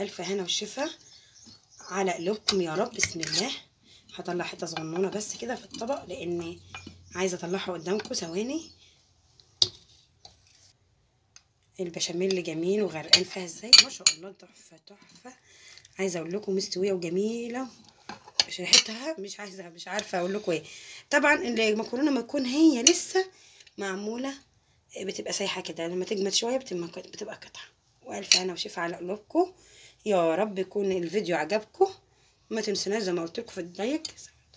الف هنا والشفا على قلوبكم يا رب بسم الله هطلع حته صغنونه بس كده في الطبق لان عايزه اطلعها قدامكم ثواني البشاميل جميل وغرقان فيها ازاي ما شاء الله تحفه تحفه عايزه اقول لكم مستويه وجميله مش ريحتها مش عايزه مش عارفه اقول لكم ايه طبعا المكرونه ما تكون هي لسه معموله بتبقى سايحه كده لما تجمد شويه بتبقى بتبقى قطعه والف هنا وشفا على قلوبكم يا رب يكون الفيديو عجبكم ما تنسوناش زي ما قلت لكم في اللايك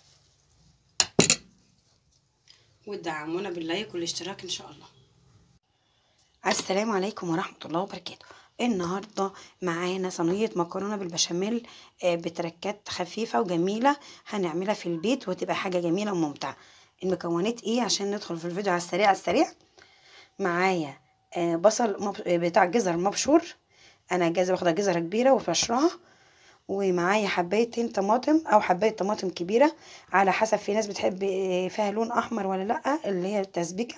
وتدعمونا باللايك والاشتراك ان شاء الله السلام عليكم ورحمه الله وبركاته النهارده معانا صينيه مكرونه بالبشاميل بتركات خفيفه وجميله هنعملها في البيت وتبقى حاجه جميله وممتعه المكونات ايه عشان ندخل في الفيديو على السريع على السريع معايا بصل بتاع جزر مبشور انا جايزه واخده جزره كبيره وبشرها ومعايا حبايتين طماطم او حبايه طماطم كبيره على حسب في ناس بتحب فيها لون احمر ولا لا اللي هي التسبيك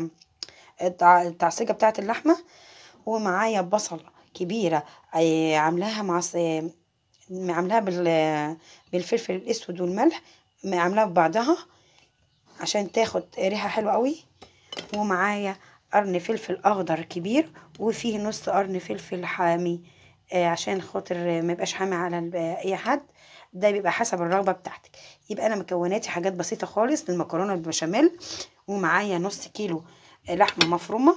التعصيجه بتاعه اللحمه ومعايا بصل كبيره عاملاها مع عاملاها بالفلفل الاسود والملح عاملاها ببعضها عشان تاخد ريحه حلوه قوي ومعايا قرن فلفل اخضر كبير وفيه نص قرن فلفل حامي آه عشان خاطر ما يبقاش حامي على اي حد ده بيبقى حسب الرغبه بتاعتك يبقى انا مكوناتي حاجات بسيطه خالص للمكرونه بالبشاميل ومعايا نص كيلو لحمه مفرومه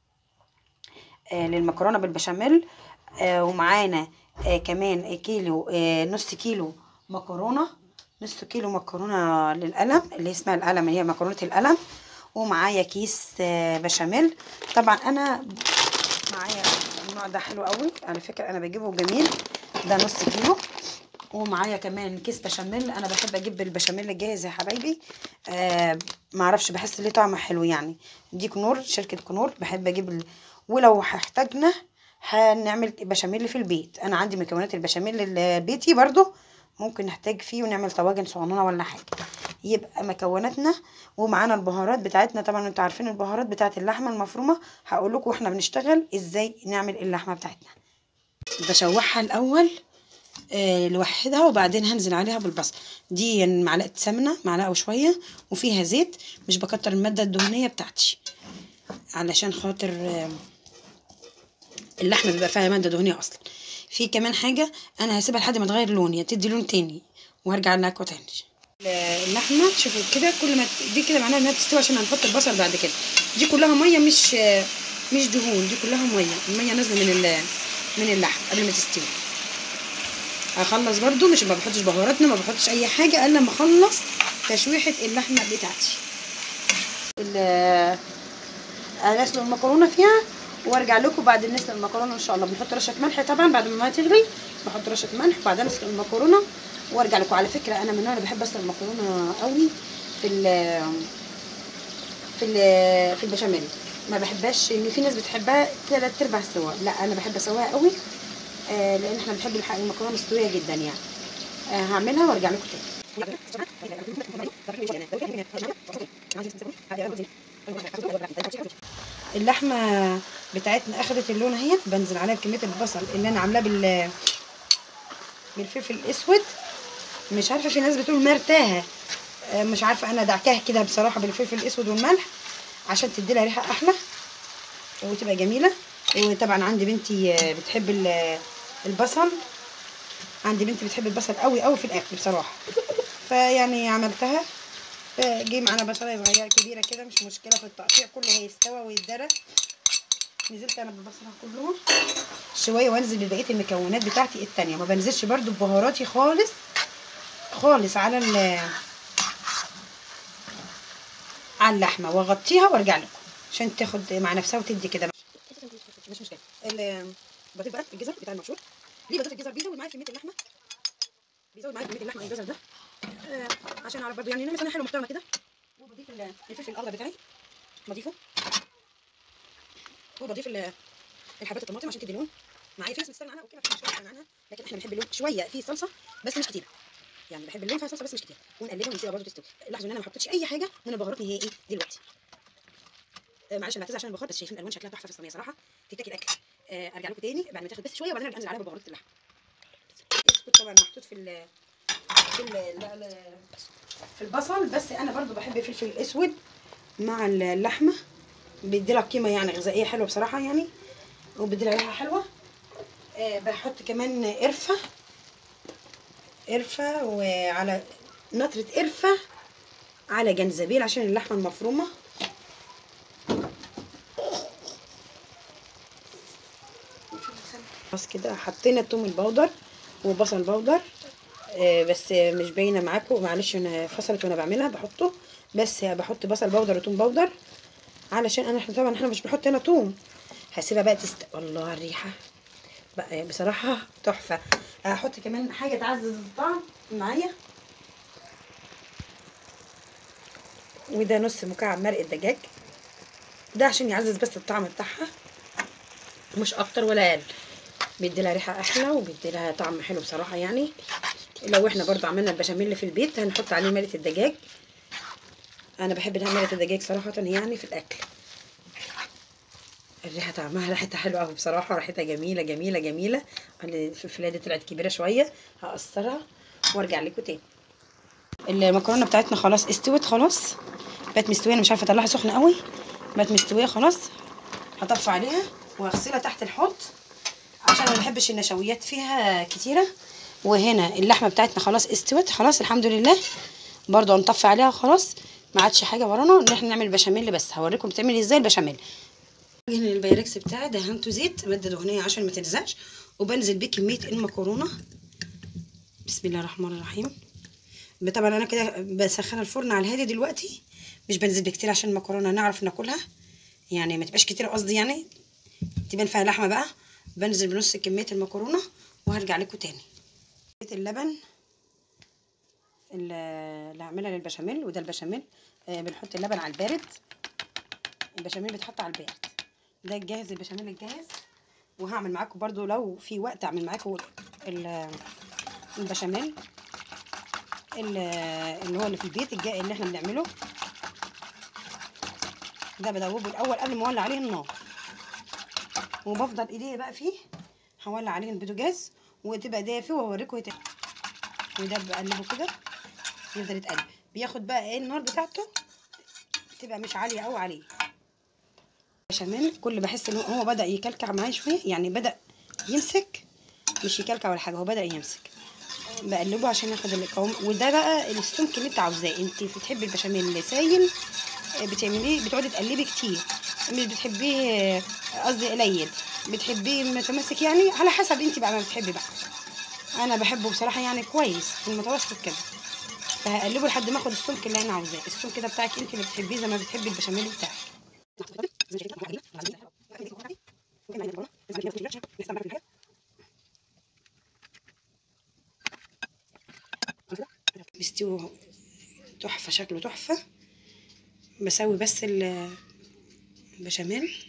آه للمكرونه بالبشاميل آه ومعانا آه كمان كيلو آه نص كيلو مكرونه نص كيلو مكرونه للقلم اللي اسمها القلم اللي هي مكرونه القلم ومعايا كيس بشاميل طبعا انا معايا النوع ده حلو قوي على فكره انا بجيبه جميل ده نص كيلو ومعايا كمان كيس بشاميل انا بحب اجيب البشاميل الجاهز يا حبايبي آه معرفش بحس ليه طعمه حلو يعني دي كنور شركه كنور بحب اجيب ال... ولو احتاجنا هنعمل بشاميل في البيت انا عندي مكونات البشاميل البيتي برضو ممكن نحتاج فيه ونعمل طواجن صغنونه ولا حاجه يبقى مكوناتنا ومعانا البهارات بتاعتنا طبعا انتوا عارفين البهارات بتاعت اللحمه المفرومه هقول لكم واحنا بنشتغل ازاي نعمل اللحمه بتاعتنا بشوحها الاول آه لوحدها وبعدين هنزل عليها بالبصل دي معلقه سمنه معلقه وشويه وفيها زيت مش بكتر الماده الدهنيه بتاعتي علشان خاطر آه اللحمه بيبقى فيها ماده دهنيه اصلا في كمان حاجه انا هسيبها لحد ما تغير لون يعني تدي لون تاني وهرجع لكم تاني اللحمه شوفوا كده كل ما دي كده معناها انها تستوي عشان هنحط البصل بعد كده دي كلها ميه مش مش دهون دي كلها ميه الميه نازله من من اللحم قبل ما تستوي هخلص برده مش ما بحطش بهاراتنا ما بحطش اي حاجه الا لما اخلص تشويحه اللحمه بتاعتي انا اسلق المكرونه فيها وارجع لكم بعد ما نسلق المكرونه ان شاء الله بنحط رشه ملح طبعا بعد ما الميه تغلي بحط رشه ملح وبعدين اسلق المكرونه وارجع لكم على فكره انا من النوع اللي بحب اسلق المكرونه قوي في ال في ال في البشاميل ما بحبهاش ان في ناس بتحبها ثلاث ارباع سوا لا انا بحب اسويها قوي آه لان احنا بنحب المكرونه مستويه جدا يعني آه هعملها وارجع لكم تاني اللحمه بتاعتنا اخدت اللون اهي بنزل عليها بكميه البصل اللي انا عاملاه بال بالفلفل الاسود مش عارفه في ناس بتقول مرتاها مش عارفه انا دعكاها كده بصراحه بالفلفل الاسود والملح عشان تدي لها ريحه احلى وتبقى جميله وطبعا عندي بنتي بتحب البصل عندي بنتي بتحب البصل قوي قوي في الاكل بصراحه فيعني عملتها جه معانا بصله صغيره كبيره كده مش مشكله في التقطيع كله هيستوى ويتدرى نزلت انا بالبصله كلهم شويه وانزل ببقيه المكونات بتاعتي التانية ما بنزلش برده ببهاراتي خالص خالص على ال على اللحمه واغطيها وارجع لكم عشان تاخد مع نفسها وتدي كده مش مشكله بضيف بقى الجزر بتاع المبشور ليه بضيف الجزر بيزود معايا كميه اللحمه بيزود معايا كميه اللحمه الجزر ده آه عشان اعرف برضه يعني نعمل صينيه حلوه محترمه كده وبضيف الفلفل الاخضر بتاعي بضيفه وبضيف الحبات الطماطم عشان تدي لون معايا في ناس بتستغنى عنها وكده في ناس بتستغنى عنها لكن احنا بنحب اللون شويه في صلصه بس مش كتير يعني بحب اللون فيها صلصه بس مش كتير ونقلبها ونسيبها برضه تستوي لاحظوا ان انا ما حطيتش اي حاجه من البهارات نهائي دلوقتي آه معلش انا بعتذر عشان البهار بس شايفين الالوان شكلها تحفه في الصينيه صراحه تتاكل اكل آه ارجع لكم تاني بعد ما تاخد بس شويه وبعدين ارجع انزل عليها ببهارات اللحم طبعا محطوط في ال في ال لا لا في البصل بس انا برضو بحب الفلفل الاسود مع اللحمه بيدي لها قيمه يعني غذائيه حلوه بصراحه يعني وبيدي لها ريحه حلوه آه بحط كمان قرفه قرفه وعلى نطره قرفه على جنزبيل عشان اللحمه المفرومه خلاص كده حطينا التوم البودر وبصل بودر آه بس مش باينه معاكم معلش انا فصلت وانا بعملها بحطه بس بحط بصل بودر وتوم بودر علشان انا احنا طبعا احنا مش بنحط هنا توم هسيبها بقى تست الله على الريحه بقى بصراحه تحفه هحط كمان حاجه تعزز الطعم معايا وده نص مكعب مرق الدجاج ده عشان يعزز بس الطعم بتاعها مش اكتر ولا اقل بيدي لها ريحه احلى وبيدي لها طعم حلو بصراحه يعني لو احنا برضو عملنا البشاميل في البيت هنحط عليه مرقه الدجاج انا بحب مرقه الدجاج صراحه يعني في الاكل الريحه طعمها ريحتها حلوه قوي بصراحه ريحتها جميله جميله جميله الفلفله دي طلعت كبيره شويه هقصرها وارجع لكم تاني المكرونه بتاعتنا خلاص استوت خلاص بقت مستويه انا مش عارفه اطلعها سخنه قوي بقت مستويه خلاص هطفي عليها وهغسلها تحت الحوض عشان ما بحبش النشويات فيها كتيره وهنا اللحمه بتاعتنا خلاص استوت خلاص الحمد لله برضو هنطفي عليها خلاص ما عادش حاجه ورانا ان احنا نعمل بشاميل بس هوريكم بتعمل ازاي البشاميل هنا البايركس بتاعي دهنته زيت ماده دهنيه عشان ما تلزقش وبنزل بيه كميه المكرونه بسم الله الرحمن الرحيم طبعا انا كده بسخن الفرن على الهادي دلوقتي مش بنزل بكتير عشان المكرونه نعرف ناكلها يعني ما تبقاش كتير قصدي يعني تبان فيها لحمه بقى بنزل بنص كميه المكرونه وهرجع لكم تاني اللبن اللي هعملها للبشاميل وده البشاميل آه بنحط اللبن على البارد البشاميل بيتحط على البارد ده الجاهز البشاميل الجاهز وهعمل معاكم برضو لو في وقت اعمل معاكم البشاميل اللي هو اللي في البيت الجاي اللي احنا بنعمله ده بدوبه الاول قبل ما اولع عليه النار وبفضل ايديا بقى فيه هولع عليه البوتاجاز وتبقى دافي وهوريكم يتقل وده بقلبه كده يفضل يتقلب بياخد بقى ايه النار بتاعته تبقى مش عاليه قوي عليه بشاميل كل بحس ان هو بدا يكلكع معايا شويه يعني بدا يمسك مش يكلكع ولا حاجه هو بدا يمسك بقلبه عشان ياخد القوام وده بقى السمك اللي انت عاوزاه انت بتحبي البشاميل سايل بتعمليه بتقعدي تقلبي كتير مش بتحبيه قصدي قليل بتحبيه متماسك يعني على حسب انت بقى ما بتحبي بقى انا بحبه بصراحه يعني كويس في المتوسط كده فهقلبه لحد ما اخد السمك اللي انا عاوزاه السمك ده بتاعك انت اللي بتحبيه زي ما بتحبي البشاميل بتاعك مستوي تحفه شكله تحفه بسوي بس البشاميل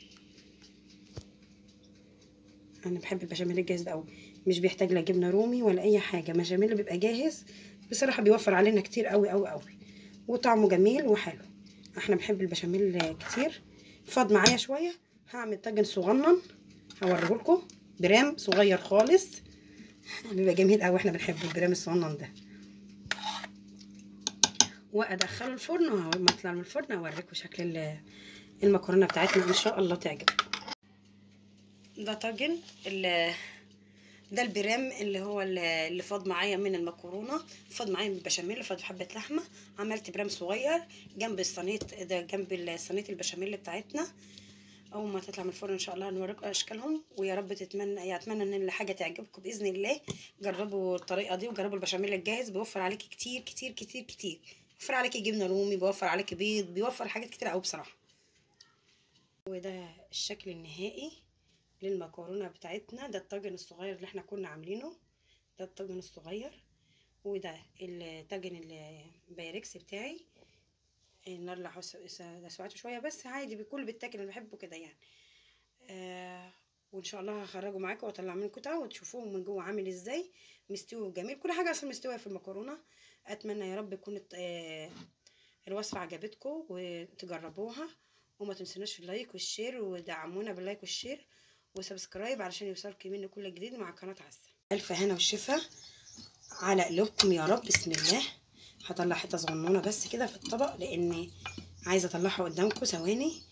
انا بحب البشاميل الجاهز ده قوي مش بيحتاج لا جبنه رومي ولا اي حاجه بشاميل بيبقى جاهز بصراحه بيوفر علينا كتير قوي قوي قوي وطعمه جميل وحلو احنا بنحب البشاميل كتير فاض معايا شويه هعمل طاجن صغنن هوريه لكم برام صغير خالص بيبقى جميل قوي احنا بنحب البرام الصغنن ده وادخله الفرن واول ما اطلع من الفرن اوريكم شكل المكرونه بتاعتنا ان شاء الله تعجبكم ده طاجن ده البرام اللي هو اللي فاض معايا من المكرونه فاض معايا من البشاميل فاض حبه لحمه عملت برام صغير جنب الصينيه ده جنب صينيه البشاميل بتاعتنا اول ما تطلع من الفرن ان شاء الله هنوريكم اشكالهم ويا رب تتمنى اتمنى ان الحاجه تعجبكم باذن الله جربوا الطريقه دي وجربوا البشاميل الجاهز بيوفر عليكي كتير كتير كتير كتير بيوفر عليكي جبنه رومي بيوفر عليكي بيض بيوفر حاجات كتير قوي بصراحه وده الشكل النهائي للمكرونه بتاعتنا ده الطاجن الصغير اللي احنا كنا عاملينه ده الطاجن الصغير وده الطاجن البايركس بتاعي النار اللي سوعته شويه بس عادي بكل بيتاكل انا بحبه كده يعني آه وان شاء الله هخرجه معاكم واطلع منه قطعه وتشوفوه من جوه عامل ازاي مستوي وجميل كل حاجه اصلا مستويه في المكرونه اتمنى يا رب تكون آه الوصفه عجبتكم وتجربوها وما تنسوناش في اللايك والشير ودعمونا باللايك والشير وسبسكرايب علشان يوصلك مني كل جديد مع قناه عسل الف هنا والشفا على قلوبكم يا رب بسم الله هطلع حته صغنونه بس كده في الطبق لان عايزه اطلعها قدامكم ثواني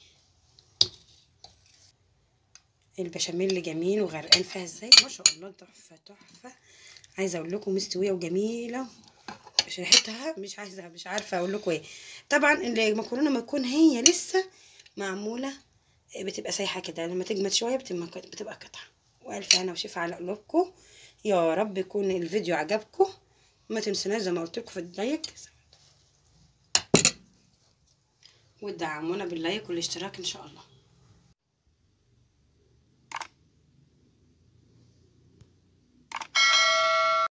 البشاميل جميل وغرقان فيها ازاي ما شاء الله تحفه تحفه عايزه اقول لكم مستويه وجميله مش ريحتها مش عايزه مش عارفه اقول لكم ايه طبعا المكرونه ما تكون هي لسه معموله بتبقى سايحه كده لما تجمد شويه بتبقى بتبقى قطعه والف هنا وشفا على قلوبكم يا رب يكون الفيديو عجبكم ما تنسوناش زي ما قلت لكم في اللايك وتدعمونا باللايك والاشتراك ان شاء الله